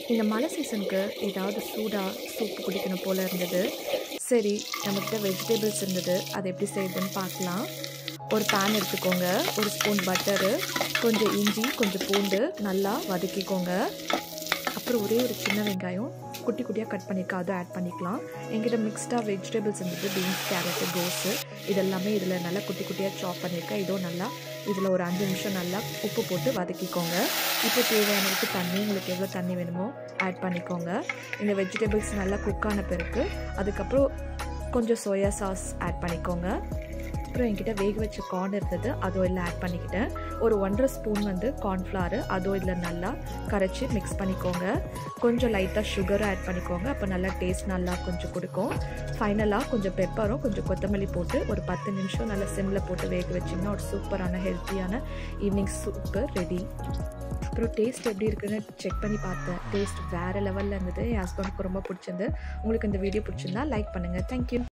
இந்த மழை சீசனுக்கு ஏதாவது சூடாக சூப்பு குடிக்கணும் போல் இருந்தது சரி நம்மக்கிட்ட வெஜிடபிள்ஸ் இருந்தது அதை எப்படி செய்யுதுன்னு பார்க்கலாம் ஒரு பேன் எடுத்துக்கோங்க ஒரு ஸ்பூன் பட்டரு கொஞ்சம் இஞ்சி கொஞ்சம் பூண்டு நல்லா வதக்கிக்கோங்க அப்புறம் ஒரே ஒரு சின்ன வெங்காயம் குட்டி குட்டியாக கட் பண்ணியிருக்கா அதுவும் ஆட் பண்ணிக்கலாம் எங்கிட்ட மிக்ஸ்டாக வெஜிடபிள்ஸ் இருந்தது பீன்ஸ் கேரட்டு கோஸு இதெல்லாமே இதில் நல்லா குட்டி குட்டியாக சாப் பண்ணியிருக்கேன் இதுவும் நல்லா இதில் ஒரு அஞ்சு நிமிஷம் நல்லா உப்பு போட்டு வதக்கிக்கோங்க இப்போ தேவையானதுக்கு தண்ணி உங்களுக்கு எவ்வளோ தண்ணி வேணுமோ ஆட் பண்ணிக்கோங்க இந்த வெஜிடபிள்ஸ் நல்லா குக் ஆன பிறகு அதுக்கப்புறம் கொஞ்சம் சோயா சாஸ் ஆட் பண்ணிக்கோங்க அப்புறம் என்கிட்ட வேக வச்ச கார்ன் இருந்தது அதுவும் இதில் ஆட் பண்ணிக்கிட்டேன் ஒரு ஒன்றரை ஸ்பூன் வந்து கார்ன்ஃப்ளவர் அதுவும் இதில் நல்லா கரைச்சி மிக்ஸ் பண்ணிக்கோங்க கொஞ்சம் லைட்டாக சுகரும் ஆட் பண்ணிக்கோங்க அப்போ நல்லா டேஸ்ட் நல்லா கொஞ்சம் கொடுக்கும் ஃபைனலாக கொஞ்சம் பெப்பரும் கொஞ்சம் கொத்தமல்லி போட்டு ஒரு பத்து நிமிஷம் நல்லா சிம்மில் போட்டு வேக வச்சிங்கன்னா ஒரு சூப்பரான ஹெல்த்தியான ஈவினிங் சூப்பு ரெடி அப்புறம் டேஸ்ட் எப்படி இருக்குன்னு செக் பண்ணி பார்த்தேன் டேஸ்ட் வேறு லெவலில் இருந்தது என் ஹஸ்பண்டுக்கு ரொம்ப பிடிச்சிருந்து உங்களுக்கு இந்த வீடியோ பிடிச்சிருந்தா லைக் பண்ணுங்கள் தேங்க்யூ